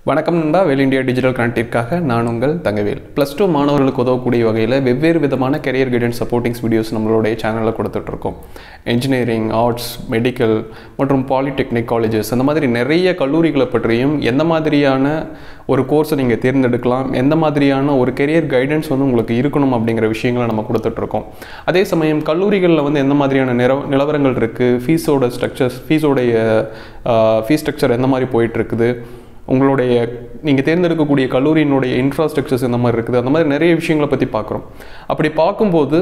வணக்கம் நண்பா well India digital கனெக்டிற்காக நான் உங்கள் தங்கவேல் ப்ளஸ் டூ மாணவர்களுக்கு உதவக்கூடிய வகையில் வெவ்வேறு விதமான கெரியர் கைடன்ஸ் சப்போர்ட்டிங்ஸ் வீடியோஸ் நம்மளுடைய சேனலில் கொடுத்துட்ருக்கோம் இன்ஜினியரிங் ஆர்ட்ஸ் மெடிக்கல் மற்றும் பாலிடெக்னிக் காலேஜஸ் அந்த மாதிரி நிறைய கல்லூரிகளை பற்றியும் எந்த மாதிரியான ஒரு கோர்ஸை நீங்கள் தேர்ந்தெடுக்கலாம் எந்த மாதிரியான ஒரு கெரியர் கைடன்ஸ் வந்து உங்களுக்கு இருக்கணும் அப்படிங்கிற விஷயங்களை நம்ம கொடுத்துட்ருக்கோம் அதே சமயம் கல்லூரிகளில் வந்து எந்த மாதிரியான நிற நிலவரங்கள் இருக்குது ஃபீஸோட ஸ்ட்ரக்சர்ஸ் ஃபீஸோடைய ஃபீஸ் ஸ்ட்ரக்சர் எந்த மாதிரி போயிட்டுருக்குது உங்களுடைய நீங்கள் தேர்ந்தெடுக்கக்கூடிய கல்லூரியினுடைய இன்ஃப்ராஸ்ட்ரக்சர்ஸ் இந்த மாதிரி இருக்குது அந்த மாதிரி நிறைய விஷயங்களை பற்றி பார்க்குறோம் அப்படி பார்க்கும்போது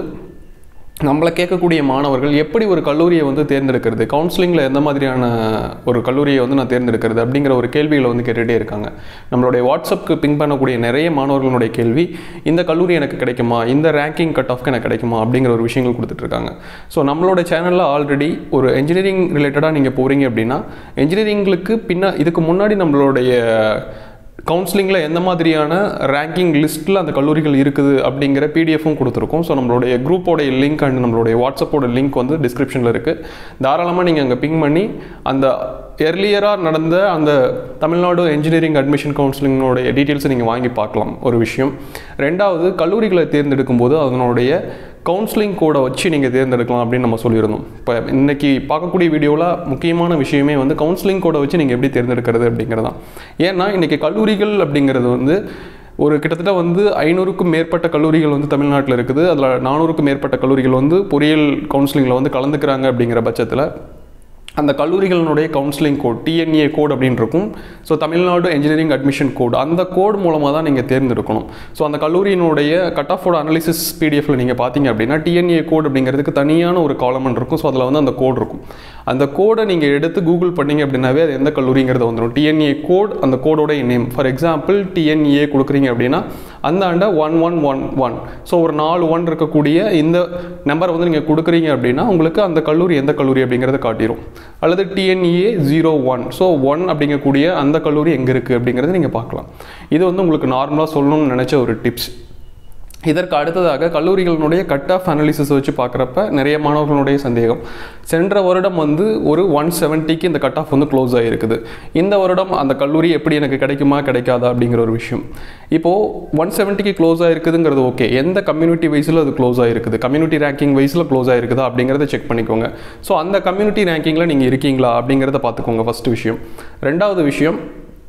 நம்மளை கேட்கக்கூடிய மாணவர்கள் எப்படி ஒரு கல்லூரியை வந்து தேர்ந்தெடுக்கிறது கவுன்சிலிங்கில் எந்த மாதிரியான ஒரு கல்லூரியை வந்து நான் தேர்ந்தெடுக்கிறது அப்படிங்கிற ஒரு கேள்விகளை வந்து கேட்டுகிட்டே இருக்காங்க நம்மளுடைய வாட்ஸ்அப்புக்கு பிங் பண்ணக்கூடிய நிறைய மாணவர்களுடைய கேள்வி இந்த கல்லூரி எனக்கு கிடைக்குமா இந்த ரேங்கிங் கட் ஆஃப்க்கு எனக்கு கிடைக்குமா அப்படிங்கிற ஒரு விஷயங்கள் கொடுத்துட்ருக்காங்க ஸோ நம்மளோட சேனலில் ஆல்ரெடி ஒரு இன்ஜினியரிங் ரிலேட்டடாக நீங்கள் போகிறீங்க அப்படின்னா இன்ஜினியரிங்களுக்கு பின்ன இதுக்கு முன்னாடி நம்மளுடைய கவுன்சிலிங்கில் எந்த மாதிரியான ரேங்கிங் லிஸ்ட்டில் அந்த கல்லூரிகள் இருக்குது அப்படிங்கிற பிடிஎஃப்பும் கொடுத்துருக்கோம் ஸோ நம்மளுடைய குரூப்போடைய லிங்க் அண்ட் நம்மளுடைய வாட்ஸ்அப்போட லிங்க் வந்து டிஸ்கிரிப்ஷனில் இருக்குது தாராளமாக நீங்கள் அங்கே பிங் பண்ணி அந்த எர்லியராக நடந்த அந்த தமிழ்நாடு என்ஜினியரிங் அட்மிஷன் கவுன்சிலிங்கோடைய டீட்டெயில்ஸை நீங்கள் வாங்கி பார்க்கலாம் ஒரு விஷயம் ரெண்டாவது கல்லூரிகளை தேர்ந்தெடுக்கும் போது அதனுடைய கவுன்சிலிங் கோடை வச்சு நீங்கள் தேர்ந்தெடுக்கலாம் அப்படின்னு நம்ம சொல்லியிருந்தோம் இப்போ இன்றைக்கி பார்க்கக்கூடிய வீடியோவில் முக்கியமான விஷயமே வந்து கவுன்சிலிங் கோடை வச்சு நீங்கள் எப்படி தேர்ந்தெடுக்கிறது அப்படிங்கிறது தான் ஏன்னா இன்றைக்கி கல்லூரிகள் அப்படிங்கிறது வந்து ஒரு கிட்டத்தட்ட வந்து ஐநூறுக்கும் மேற்பட்ட கல்லூரிகள் வந்து தமிழ்நாட்டில் இருக்குது அதில் நானூறுக்கும் மேற்பட்ட கல்லூரிகள் வந்து பொறியியல் கவுன்சிலிங்கில் வந்து கலந்துக்கிறாங்க அப்படிங்கிற பட்சத்தில் அந்த கல்லூரிகளினுடைய கவுன்சிலிங் கோட் டிஎன்ஏ கோட் அப்படின்னு இருக்கும் so Tamil Nadu engineering admission code அந்த கோட் மூலமாக தான் நீங்கள் தேர்ந்தெடுக்கணும் ஸோ அந்த கல்லூரியினுடைய கட் ஆஃபோட அனாலிசிஸ் பிடிஎஃப்ல நீங்கள் பார்த்தீங்க அப்படின்னா டிஎன்ஏ கோட் அப்படிங்கிறதுக்கு தனியான ஒரு காலமன் இருக்கும் ஸோ அதில் வந்து அந்த கோட் இருக்கும் அந்த கோடை நீங்கள் எடுத்து கூகுள் பண்ணீங்க அப்படின்னாவே அது எந்த கல்லூரிங்கிறது வந்துடும் டிஎன்ஏ கோட் அந்த கோடோட நேம் ஃபார் எக்ஸாம்பிள் டிஎன்ஏ கொடுக்குறீங்க அப்படின்னா அந்த ஆண்டை one one one one so ஒரு நாலு ஒன் இருக்கக்கூடிய இந்த நம்பரை வந்து நீங்கள் கொடுக்குறீங்க அப்படின்னா உங்களுக்கு அந்த கல்லூரி எந்த கல்லூரி அப்படிங்கிறத காட்டிடும் அல்லது TNEA zero one so one அப்படிங்கக்கூடிய அந்த கல்லூரி எங்கே இருக்குது அப்படிங்கிறத நீங்கள் பார்க்கலாம் இது வந்து உங்களுக்கு நார்மலாக சொல்லணும்னு நினச்ச ஒரு டிப்ஸ் இதற்கு அடுத்ததாக கல்லூரிகளினுடைய கட் ஆஃப் அனாலிசிஸ் வச்சு பார்க்குறப்ப நிறைய மாணவர்களுடைய சந்தேகம் சென்ற வருடம் வந்து ஒரு ஒன் செவன்ட்டிக்கு இந்த கட் ஆஃப் வந்து க்ளோஸ் ஆகிருக்குது இந்த வருடம் அந்த கல்லூரி எப்படி எனக்கு கிடைக்குமா கிடைக்காதா அப்படிங்கிற ஒரு விஷயம் இப்போது ஒன் செவன்ட்டிக்கு க்ளோஸ் ஆகிருக்குதுங்கிறது ஓகே எந்த கம்யூனிட்டி வைஸில் அது க்ளோஸ் ஆகிருக்குது கம்யூனிட்டி ரேங்கிங் வைஸில் க்ளோஸ் ஆகிருக்குதா அப்படிங்கிறத செக் பண்ணிக்கோங்க ஸோ அந்த கம்யூனிட்டி ரேங்கிங்கில் நீங்கள் இருக்கீங்களா அப்படிங்கிறத பார்த்துக்கோங்க ஃபஸ்ட்டு விஷயம் ரெண்டாவது விஷயம்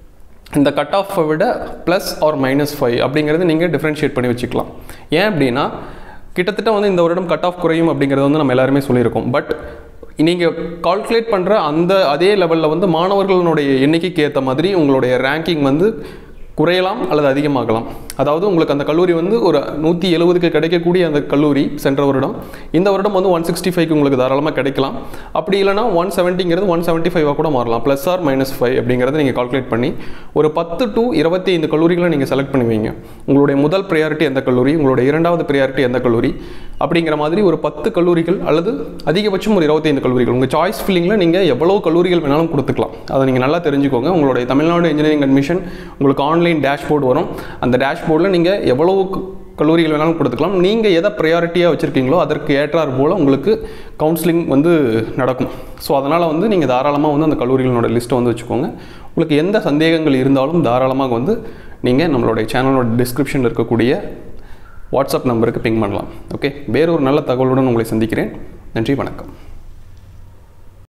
இந்த கட் ஆஃபை விட ப்ளஸ் ஆர் மைனஸ் ஃபைவ் அப்படிங்கிறது நீங்கள் டிஃப்ரென்ஷியேட் பண்ணி வச்சுக்கலாம் ஏன் அப்படின்னா கிட்டத்தட்ட வந்து இந்த வருடம் கட் ஆஃப் குறையும் அப்படிங்கிறத வந்து நம்ம எல்லாருமே சொல்லியிருக்கோம் பட் நீங்கள் கால்குலேட் பண்ணுற அந்த அதே லெவலில் வந்து மாணவர்களுடைய எண்ணிக்கைக்கு ஏற்ற மாதிரி உங்களுடைய ரேங்கிங் வந்து குறையலாம் அல்லது அதிகமாகலாம் அதாவது உங்களுக்கு அந்த கல்லூரி வந்து ஒரு நூற்றி எழுபதுக்கு கிடைக்கக்கூடிய அந்த கல்லூரி சென்ற வருடம் இந்த வருடம் வந்து ஒன் சிக்ஸ்டி ஃபைவ்க்கு உங்களுக்கு தாராளமாக கிடைக்கலாம் அப்படி இல்லைனா ஒன் செவன்ட்டிங்கிறது ஒன் செவன்ட்டி ஃபைவாக கூட மாறலாம் ப்ளஸ் ஆர் மைனஸ் ஃபைவ் அப்படிங்கிறத நீங்கள் கால்குலேட் பண்ணி ஒரு பத்து டு இருபத்தி ஐந்து கல்லூரிகளை நீங்கள் செலக்ட் பண்ணுவீங்க உங்களுடைய முதல் ப்ரையாரிட்டி எந்த கல்லூரி உங்களுடைய இரண்டாவது ப்ரையாரிட்டி எந்த கல்லூரி அப்படிங்கிற மாதிரி ஒரு பத்து கல்லூரிகள் அல்லது அதிகபட்சம் ஒரு இருபத்தைந்து கல்லூரிகள் உங்கள் சாய்ஸ் ஃபில்லிங்கில் நீங்கள் எவ்வளோ கல்லூரிகள் வேணாலும் கொடுத்துக்கலாம் அதை நீங்கள் நல்லா தெரிஞ்சுக்கோங்க உங்களுடைய தமிழ்நாடு இன்ஜினியரிங் அட்மிஷன் உங்களுக்கு ஆன்லைன் டேஷ்போர்டு வரும் அந்த டேஷ்போர்டில் நீங்கள் எவ்வளோ கல்லூரிகள் வேணாலும் கொடுத்துக்கலாம் நீங்கள் எதை ப்ரையாரிட்டியாக வச்சுருக்கீங்களோ அதற்கு ஏற்றார் போல் உங்களுக்கு கவுன்சிலிங் வந்து நடக்கும் ஸோ அதனால் வந்து நீங்கள் தாராளமாக வந்து அந்த கல்லூரிகளோட லிஸ்ட்டை வந்து வச்சுக்கோங்க உங்களுக்கு எந்த சந்தேகங்கள் இருந்தாலும் தாராளமாக வந்து நீங்கள் நம்மளுடைய சேனலோட டிஸ்கிரிப்ஷனில் இருக்கக்கூடிய வாட்ஸ்அப் நம்பருக்கு பிங் பண்ணலாம் ஓகே வேறொரு நல்ல தகவலுடன் உங்களை சந்திக்கிறேன் நன்றி வணக்கம்